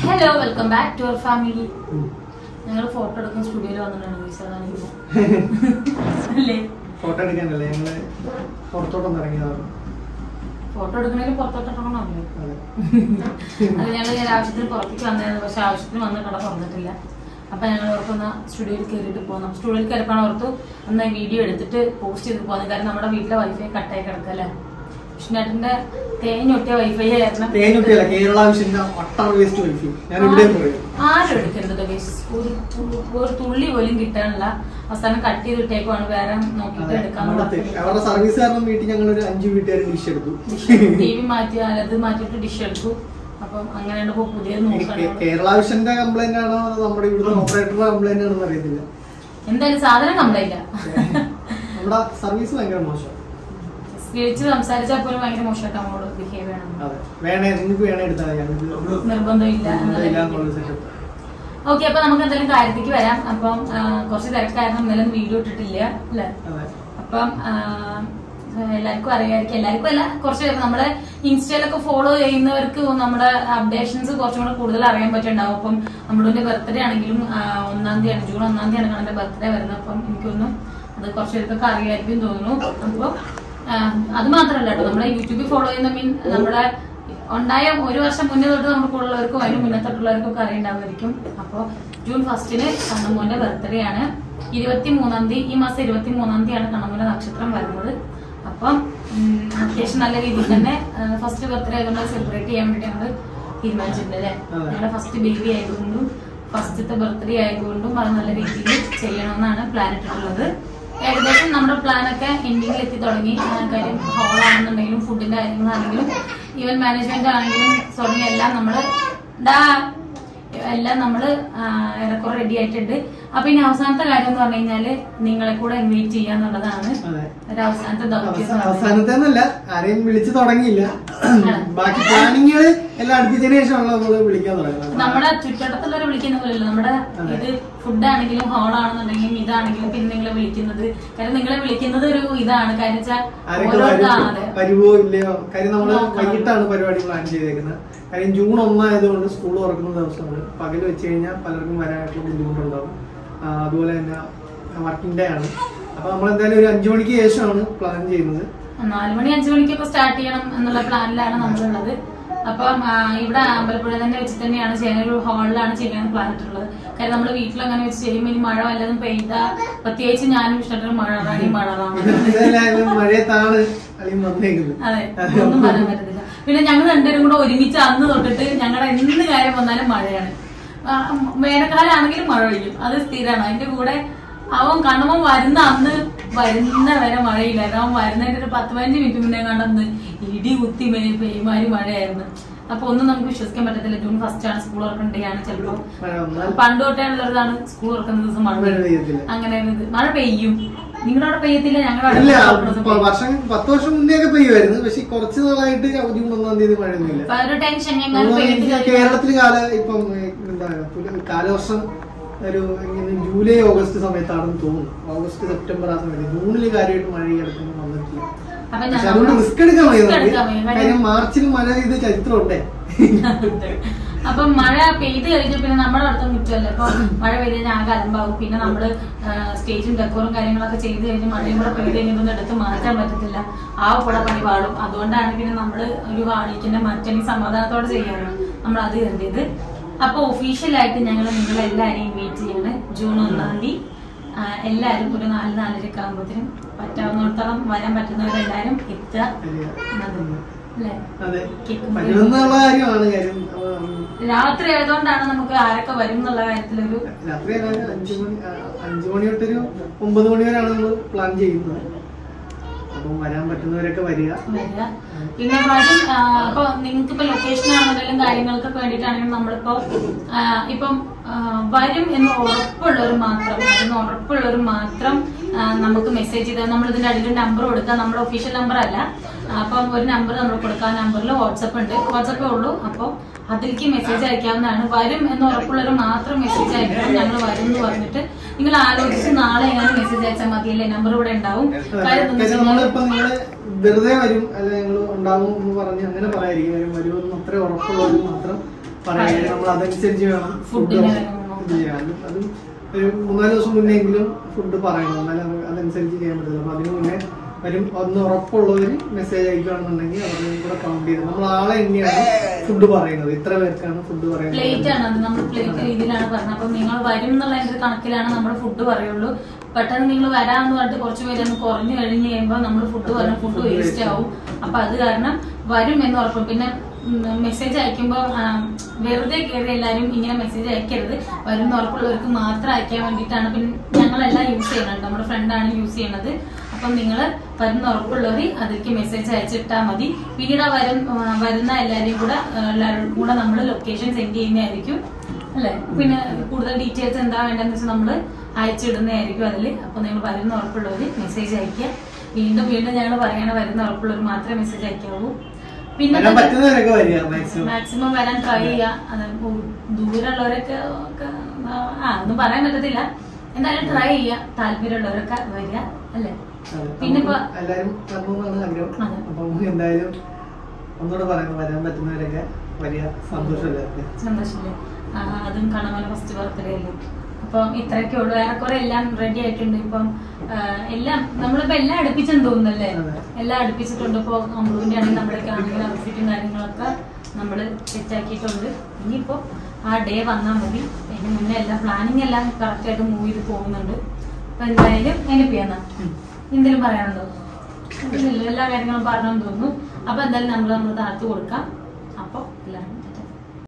Hello welcome back to our family ഞങ്ങൾ photo എടുക്കുന്ന സ്റ്റുഡിയോയിൽ വന്നിട്ടാണ് വിശദാനിക്കുന്നത് അല്ലേ ഫോട്ടോ എടുക്കാനല്ലേ ഞങ്ങള് പുറത്തോട്ടൊന്ന് ഇറങ്ങിയതാണ് ഫോട്ടോ എടുക്കണമെങ്കിൽ പുറത്തോട്ടിറങ്ങണമല്ലോ അതെ അത് ഞങ്ങൾ ഞാൻ ആവശ്യത്തിന് പുറത്തേക്ക് വന്നായിരുന്നു പക്ഷെ ആവശ്യത്തിന് വന്ന് കട തുറന്നിട്ടില്ല അപ്പൊ ഞങ്ങൾ ഓർക്കുന്ന സ്റ്റുഡിയോയിൽ കയറിയിട്ട് പോകാം സ്റ്റുഡിയോയിൽ കയറിയപ്പോൾ ഓർത്തു ഒന്ന് വീഡിയോ എടുത്തിട്ട് പോസ്റ്റ് ചെയ്ത് പോകുന്നത് കാരണം നമ്മുടെ വീട്ടിലെ വൈഫൈ കട്ടായി കിടക്കല്ലേ വിഷ്ണുട്ടന്റെ തേഞ്ഞൊട്ടിയ വൈഫൈ ആയിരുന്നു തേഞ്ഞൊട്ടിയല്ല കേരള വിഷന്റെ വട്ടർ വേസ്റ്റ് വൈഫി ഞാൻ ഇവിടെ പറയും ആരും എടുക്കരുത് guys. ഒരു തു- ഒരു തുള്ളി പോലും കിട്ടാനില്ല അവസാനം കട്ട് ചെയ്തിട്ടേക്കുവാണ് വേറെ നോക്കിയിട്ട് എടുക്കാന്ന് നമ്മുടെ തെ- അവരുടെ സർവീസ് കാരണം വീട്ടിൽ ഞങ്ങൾ ഒരു അഞ്ചു വീട്ടുകാർ ഡിഷ് എടുത്തു ടി വി മാറ്റി അത് മാറ്റിയിട്ട് ഡിഷ് എടുത്തു അപ്പം അങ്ങനെയാണ് ഇപ്പൊ പുതിയത് ഇനി നോക്കണം കേ- കേരള വിഷന്റെ കംപ്ലൈന്റ് ആണോ അതോ നമ്മുടെ ഇവിടുത്തെ ഓപ്പറേറ്ററുടെ കംപ്ലൈന്റ് ആണെന്ന് അറിയത്തില്ല എന്തായാലും സാധനം കംപ്ലൈന്റ് നമ്മുടെ സർവീസ് ഭയങ്കര മോശം വിളിച്ച് സംസാരിച്ചാൽ പോലും ഭയങ്കര മോശമായിട്ട് നമ്മളോട് ബിഹേവ് ചെയ്യണം അതെ വേണേ നിങ്ങൾക്ക് വേണേ എടുത്താൽ ഞങ്ങൾക്ക് നിർബന്ധമില്ല നിർബന്ധമില്ല എന്നുള്ള സെറ്റപ്പ് ഓക്കെ അപ്പൊ നമുക്ക് എന്തായാലും കാര്യത്തേക്ക് വരാം അപ്പം ആ, കുറച്ച് തിരക്കായിരുന്നു ഇന്നലെ വീഡിയോ ഇട്ടിട്ടില്ല അല്ലേ അതെ അപ്പം ആ, എല്ലാവർക്കും അറിയാമായിരിക്കും എല്ലാവർക്കും അല്ല കുറച്ച് പേർക്ക് നമ്മുടെ ഇൻസ്റ്റയിലൊക്കെ ഫോളോ ചെയ്യുന്നവർക്ക് നമ്മുടെ അപ്ഡേഷൻസ് കുറച്ചും കൂടെ കൂടുതൽ അറിയാൻ പറ്റുന്നുണ്ടാവും അപ്പം നമ്മുടെ ബർത്ത്ഡേ ആണെങ്കിലും ആ, ഒന്നാം തീയതിയാണ് ജൂൺ ഒന്നാം തീയതിയാണ് എന്റെ ബർത്ത്ഡേ വരുന്നത് അപ്പം എനിക്കൊന്നും അത് കുറച്ച് പേർക്കൊക്കെ അറിയായിരിക്കും തോന്നുന്നു അപ്പോൾ അത് മാത്രമല്ല കേട്ടോ നമ്മുടെ യൂട്യൂബിൽ ഫോളോ ചെയ്യുന്ന മീൻ നമ്മുടെ ഉണ്ടായ ഒരു വർഷം മുന്നേ തൊട്ട് നമുക്ക് ഉള്ളവർക്കും അതിന് മുന്നേ തൊട്ടുള്ളവർക്കും ഒക്കെ അറിയുണ്ടാവുമായിരിക്കും അപ്പോൾ ജൂൺ ഫസ്റ്റിന് കണ്ണമ്മോന്റെ ബർത്ത്ഡേ ആണ് ഇരുപത്തി മൂന്നാം തീയതി ഈ മാസം ഇരുപത്തി മൂന്നാം തീയതിയാണ് കണ്ണമ്മൂല നക്ഷത്രം വരുന്നത് അപ്പം ഉം, അത്യാവശ്യം നല്ല രീതിയിൽ തന്നെ ഫസ്റ്റ് ബർത്ത്ഡേ ആയതുകൊണ്ട് സെലിബ്രേറ്റ് ചെയ്യാൻ വേണ്ടി ഞങ്ങൾ തീരുമാനിച്ചിട്ടുണ്ട് അല്ലേ അതെ. ഞങ്ങളുടെ ഫസ്റ്റ് ബേബി ആയതുകൊണ്ടും ഫസ്റ്റത്തെ ബർത്ത്ഡേ ആയതുകൊണ്ടും അത് നല്ല രീതിയിൽ ചെയ്യണമെന്നാണ് പ്ലാൻ ഇട്ടിട്ടുള്ളത് ഏകദേശം നമ്മുടെ പ്ലാൻ ഒക്കെ എൻഡിങ്ങിൽ എത്തി തുടങ്ങി ആ, കാര്യം ഹോൾ ആണെന്നുണ്ടെങ്കിലും ഫുഡിന്റെ കാര്യങ്ങളാണെങ്കിലും ഈവൻ മാനേജ്മെന്റ് ആണെങ്കിലും തുടങ്ങി എല്ലാം നമ്മൾ ഡാ എല്ലാം നമ്മള് ആ, ഏറെക്കുറെ റെഡി ആയിട്ടുണ്ട് അപ്പൊ ഇനി അവസാനത്തെ കാര്യം എന്ന് പറഞ്ഞു കഴിഞ്ഞാല് നിങ്ങളെ കൂടെ ഇൻവൈറ്റ് ചെയ്യാന്നുള്ളതാണ് അതെ ഒരു അവസാനത്തെ ദൗത്യം എന്ന് അവസാ- പറയുന്നത്. അവസാനത്തെ എന്നല്ല ആരെയും വിളിച്ചു തുടങ്ങിയില്ല ബാക്കി പ്ലാനിങ്ങുകൾ എല്ലാം അടുപ്പിച്ചതിന് ശേഷമുള്ള നമ്മള് വിളിക്കാൻ തുടങ്ങുന്നത് നമ്മുടെ ചുറ്റുവട്ടത്തുള്ളവരെ വിളിക്കുന്ന പോലെയല്ല നമ്മുടെ അതെ. ഇത് ഫുഡ് ആണെങ്കിലും ഹോൾ ആണെന്നുണ്ടെങ്കിലും ഇതാണെങ്കിലും പിന്നെ നിങ്ങളെ വിളിക്കുന്നത് കാരണം നിങ്ങളെ വിളിക്കുന്നത് ഒരു ഇതാണ് കാര്യം വെച്ചാൽ ആരൊക്കെ ഓരോ വരും ആ, അതെ വരുവോ ഇല്ലയോ കാര്യം നമ്മള് നോക്കണം. വൈകിട്ടാണ് പരിപാടി പ്ലാൻ ചെയ്തേക്കുന്നത് കാര്യം ജൂൺ ഒന്നായതുകൊണ്ട് സ്കൂൾ തുറക്കുന്ന ദിവസമാണ് പകൽ വെച്ച് കഴിഞ്ഞാൽ പലർക്കും വരാനായിട്ടുള്ള ബുദ്ധിമുട്ടുണ്ടാവും ആ, അതുപോലെ തന്നെ വർക്കിംഗ് ഡേ ആണ് അപ്പൊ നമ്മൾ എന്തായാലും ഒരു അഞ്ചു മണിക്ക് ശേഷമാണ് പ്ലാൻ ചെയ്യുന്നത് നാല് മണി അഞ്ചു മണിക്കൊക്കെ സ്റ്റാർട്ട് ചെയ്യണം എന്നുള്ള പ്ലാനിലാണ് നമ്മളുള്ളത് അപ്പം ആ, ഇവിടെ അമ്പലപ്പുഴ തന്നെ വെച്ച് തന്നെയാണ് ചെയ്യാൻ ഒരു ഹാളിലാണ് ചെയ്യാൻ പ്ലാൻ ഇട്ടിട്ടുള്ളത് കാര്യം നമ്മൾ വീട്ടിൽ അങ്ങനെ വെച്ച് ചെയ്യുമ്പോൾ ഇനി മഴ വല്ലതും പെയ്ത പ്രത്യേകിച്ച് ഞാനും ഇഷ്ടപ്പെട്ട മഴ റാണി മഴ റാണി ഇതെല്ലാം മഴയത്താണ് അളിയും വന്നേക്കുന്നത് അതെ ഒന്നും പറയാൻ പറ്റത്തില്ല പിന്നെ ഞങ്ങൾ രണ്ടുപേരും കൂടെ ഒരുമിച്ച് അന്ന് തൊട്ടിട്ട് ഞങ്ങളുടെ എന്ത് കാര്യം വന്നാലും മഴയാണ് ആ, വേനൽക്കാലാണെങ്കിലും മഴ പെയ്യും അത് സ്ഥിരമാണ് അതിന്റെ കൂടെ അവൻ കണ്ണമ്മൻ വരുന്ന അന്ന് വരുന്ന വരെ മഴയില്ലായിരുന്നു അവൻ വരുന്നതിന്റെ ഒരു പത്ത് പതിനഞ്ച് മിനിറ്റ് മുന്നേ കണ്ടന്ന് ഇടി കുത്തി മേ- പെയ്യുമാരി മഴയായിരുന്നു അപ്പൊ ഒന്നും നമുക്ക് വിശ്വസിക്കാൻ പറ്റത്തില്ല ജൂൺ ഫസ്റ്റ് ആണ് സ്കൂൾ തുറക്കേണ്ടതാണ് ചിലപ്പോ മഴ വന്നാൽ പണ്ട് തൊട്ടേ ഉള്ളതാണ് സ്കൂൾ തുറക്കുന്ന ദിവസം മഴ മഴ പെയ്യും പെയ്യത്തില്ല അങ്ങനെ ഒരു ഇത്. മഴ പെയ്യും നിങ്ങളുടെ അവിടെ പെയ്യത്തില്ല ഞങ്ങളുടെ ഇല്ല അവിടെ ഇപ്പൊ പെയ്യും. വർഷം പത്ത് വർഷം മുന്നേ ഒക്കെ പെയ്യുമായിരുന്നു പക്ഷെ കുറച്ച് നാളായിട്ട് ജൂൺ ഒന്നാം തീയതി മഴയൊന്നുമില്ല അപ്പൊ ആ ഒരു ടെൻഷൻ എങ്ങനെ നമ്മള് പെയ്തിട്ട് ഈ കഴിഞ്ഞാൽ കേരളത്തില് കാല ഇപ്പം ഏ, എന്താ പുല- കാലവർഷം ഒരു ഇങ്ങനെ ജൂലൈ ഓഗസ്റ്റ് സമയത്താണെന്ന് തോന്നുന്നു ഓഗസ്റ്റ് സെപ്റ്റംബർ ആ സമയത്ത് ജൂണില് കാര്യമായിട്ട് മഴ ഈ അടുത്തൊന്നും വന്നിട്ടില്ല അപ്പൊ പക്ഷെ ഞാൻ- അതുകൊണ്ട് റിസ്ക് എടുക്കാൻ വയ്യ risk നമുക്ക്. എടുക്കാൻ വയ്യ. കാര്യം- കാര്യം മാർച്ചിൽ മഴ ചെയ്ത് ചരിത്രം ഉണ്ടേ അപ്പൊ മഴ പെയ്ത് കഴിഞ്ഞ പിന്നെ നമ്മുടെ അടുത്ത മുറ്റമല്ലേ അപ്പൊ മഴ പെയ്ത് കഴിഞ്ഞാൽ ആകെ അലമ്പാവും പിന്നെ നമ്മള് ആ, സ്റ്റേജും ഡെക്കോറും കാര്യങ്ങളൊക്കെ ചെയ്ത് കഴിഞ്ഞ് മഴയും കൂടെ പെയ്ത് കഴിഞ്ഞൊന്നും എടുത്ത് മാറ്റാൻ പറ്റത്തില്ല ആ കൂടെ പണി പാടും അതുകൊണ്ടാണ് പിന്നെ നമ്മള് ഒരു വാടിക്കിന്റെ മാറ്റം സമാധാനത്തോടെ ചെയ്യാനാണ് നമ്മൾ അത് കരുതിയത് അപ്പൊ ഒഫീഷ്യലായിട്ട് ഞങ്ങൾ നിങ്ങളെല്ലാരെയും ഇൻവൈറ്റ് ചെയ്യാണ് ജൂൺ ഒന്നാം തീയതി ആ, എല്ലാരും ഒരു നാല് നാലരയൊക്കെ ആകുമ്പോഴത്തേനും പറ്റാവുന്നിടത്തോളം വരാൻ പറ്റുന്നവരെല്ലാരും എത്തുക അത് അല്ലേ അതെ കേക്ക് പറ്റുമെന്നുള്ള കാര്യമാണ് കാര്യം ഉം, രാത്രി ആയതുകൊണ്ടാണ് നമുക്ക് ആരൊക്കെ വരും എന്നുള്ള കാര്യത്തിലൊരു രാത്രി അല്ലാതെ അഞ്ചു മണി ആ, അഞ്ചു മണി തൊട്ടൊരു ഒമ്പത് മണി വരെയാണ് നമ്മൾ പ്ലാൻ ചെയ്യുന്നത് അപ്പം വരാൻ പറ്റുന്നവരൊക്കെ വരിക വരിക പിന്നെ പ്രാവശ്യം ആ, ഇപ്പൊ നിങ്ങൾക്ക് ഇപ്പൊ ലൊക്കേഷൻ ആണെന്നുണ്ടെങ്കിലും കാര്യങ്ങൾക്കൊക്കെ വേണ്ടിയിട്ടാണെങ്കിലും നമ്മളിപ്പോ ആ, ഇപ്പം ആ, വരും എന്ന് ഉറപ്പുള്ളവർ മാത്രം എന്ന് ഉറപ്പുള്ളവർ മാത്രം ആ, നമുക്ക് മെസ്സേജ് ചെയ്താൽ നമ്മൾ ഇതിന്റെ അടിയിൽ നമ്പർ കൊടുക്കുക നമ്മുടെ ഒഫീഷ്യൽ നമ്പർ അല്ല അപ്പം ഒരു നമ്പർ നമ്മൾ കൊടുക്കുക ആ നമ്പറിൽ വാട്സപ്പ് ഉണ്ട് വാട്സപ്പേ ഉള്ളൂ അപ്പോൾ അതിലേക്ക് മെസ്സേജ് അയക്കാവുന്നതാണ് വരും എന്ന് ഉറപ്പുള്ളവർ മാത്രം മെസ്സേജ് അയക്കണം ഞങ്ങൾ വരും എന്ന് പറഞ്ഞിട്ട് നിങ്ങൾ ആലോചിച്ച് നാളെ എങ്ങനെ മെസ്സേജ് അയച്ചാൽ മതിയല്ലേ നമ്പർ ഇവിടെ ഉണ്ടാവും കാര്യം എന്താന്ന് വെച്ച് കഴിഞ്ഞാൽ നമ്മളിപ്പോ നിങ്ങള് വെറുതെ വരും അല്ല ഞങ്ങൾ ഉണ്ടാവും എന്ന് പറഞ്ഞ് അങ്ങനെ പറയായിരിക്കും വരും വരുമെന്ന് അത്ര ഉറപ്പുള്ളവർ മാത്രം പറയുകയും നമ്മൾ അതനുസരിച്ച് വേണം Food ഫുഡ് ന്റെ കാര്യം നോക്കാം. ഇത് ചെയ്യാൻ അത് അതും ഒരു മൂന്നാല് ദിവസം മുന്നെങ്കിലും ഫുഡ് പറയണം എന്നാലും നമുക്ക് അതനുസരിച്ച് ചെയ്യാൻ പറ്റില്ല അപ്പൊ അതിന് മുന്നേ വരും ഒന്ന് ഉറപ്പുള്ളവർ മെസ്സേജ് അയക്കുകയാണെന്നുണ്ടെങ്കിൽ അവരുടെ കൂടെ കൗണ്ട് ചെയ്ത് നമ്മൾ ആളെ എന്നെയാണ് ഫുഡ് പറയുന്നത് ഇത്ര പേർക്കാണ് ഫുഡ് പ്ലേറ്റ് പറയുന്നത് ആണ് അത് നമ്മൾ പ്ലേറ്റ് രീതിയിലാണ് പറഞ്ഞത് അപ്പൊ നിങ്ങൾ വരും എന്നുള്ള ഒരു കണക്കിലാണ് നമ്മൾ ഫുഡ് പറയുള്ളൂ പെട്ടെന്ന് നിങ്ങൾ വരാന്ന് പറഞ്ഞിട്ട് കുറച്ച് പേര് ഒന്ന് കുറഞ്ഞു കഴിഞ്ഞ് കഴിയുമ്പോൾ നമ്മൾ ഫുഡ് പറഞ്ഞ ഫുഡ് Food വേസ്റ്റ് waste ആവും അപ്പൊ അത് കാരണം വരും എന്ന് ഉറപ്പും പിന്നെ മെസ്സേജ് അയക്കുമ്പോൾ വെറുതെ കയറി എല്ലാവരും ഇങ്ങനെ മെസ്സേജ് അയക്കരുത് വരും എന്ന് ഉറപ്പുള്ളവർക്ക് മാത്രം അയക്കാൻ വേണ്ടിയിട്ടാണ് പിന്നെ ഞങ്ങളെല്ലാം യൂസ് ചെയ്യുന്നുണ്ട് നമ്മുടെ ഫ്രണ്ടാണ് യൂസ് ചെയ്യുന്നത് അപ്പം നിങ്ങൾ വരുന്ന ഉറപ്പുള്ളവർ അതിലേക്ക് മെസ്സേജ് അയച്ചിട്ടാൽ മതി പിന്നീട് ആ വരും ആ, വരുന്ന എല്ലാവരെയും കൂടെ ആ, എല്ലാവരും കൂടെ നമ്മൾ ലൊക്കേഷൻ സെൻഡ് ചെയ്യുന്നതായിരിക്കും അല്ലെ പിന്നെ കൂടുതൽ ഡീറ്റെയിൽസ് എന്താ വേണ്ടതെന്ന് വെച്ചാൽ നമ്മൾ അയച്ചിടുന്നതായിരിക്കും അതിൽ അപ്പൊ നിങ്ങൾ വരുന്ന ഉറപ്പുള്ളവർ മെസ്സേജ് അയക്കുക വീണ്ടും വീണ്ടും ഞങ്ങൾ പറയണ വരുന്ന ഉറപ്പുള്ളവർ മാത്രമേ മെസ്സേജ് അയക്കാവൂ പിന്നെ വരാൻ പറ്റുന്നവരൊക്കെ വരിക മാക്സിമം മാക്സിമം വരാൻ ട്രൈ ചെയ്യുക അത് ദൂ- ദൂരെയുള്ളവരൊക്കെ ഒക്കെ, ആ ഒന്നും പറയാൻ പറ്റത്തില്ല എന്തായാലും ട്രൈ ചെയ്യുക താല്പര്യമുള്ളവരൊക്കെ വരിക അല്ലേ പിന്നെ ഇപ്പൊ എല്ലാരും വരണമെന്നാണ് ആഗ്രഹം അതെ. അപ്പം എന്തായാലും ഒന്നുകൂടെ പറയുന്നത് വരാൻ പറ്റുന്നവരൊക്കെ വലിയ സന്തോഷമല്ലേ സന്തോഷമില്ലേ ആ, അതും കണമല ഫസ്റ്റ് ബർത്ത്ഡേ അല്ലേ അപ്പം ഇത്രയൊക്കെ ഉള്ളു ഏറെക്കുറെ എല്ലാം റെഡി ആയിട്ടുണ്ട് ഇപ്പം ആ, എല്ലാം നമ്മളിപ്പോ എല്ലാം അടുപ്പിച്ചെന്ന് തോന്നുന്നല്ലേ അതെ. എല്ലാം അടുപ്പിച്ചിട്ടുണ്ട് ഇപ്പൊ അമ്മുവിന്റെ ആണെങ്കിൽ നമ്മുടെയൊക്കെ ആണെങ്കിൽ ഔട്ട്ഫിറ്റും കാര്യങ്ങളൊക്കെ നമ്മൾ സെറ്റാക്കിയിട്ടുണ്ട് ഇനിയിപ്പോ ആ ഡേ വന്നാൽ മതി അതിന് മുന്നേ എല്ലാം പ്ലാനിങ് എല്ലാം കറക്റ്റ് ആയിട്ട് മൂവ് ചെയ്ത് പോകുന്നുണ്ട് അപ്പൊ എന്തായാലും അതിന് ചെയ്യാന്ന എന്തെങ്കിലും പറയാനുണ്ടോ ഇല്ല എല്ലാ കാര്യങ്ങളും പറഞ്ഞെന്ന് തോന്നുന്നു അപ്പൊ എന്തായാലും നമ്മൾ നമ്മൾ താഴ്ത്തു കൊടുക്കാം അപ്പൊ എല്ലാവരും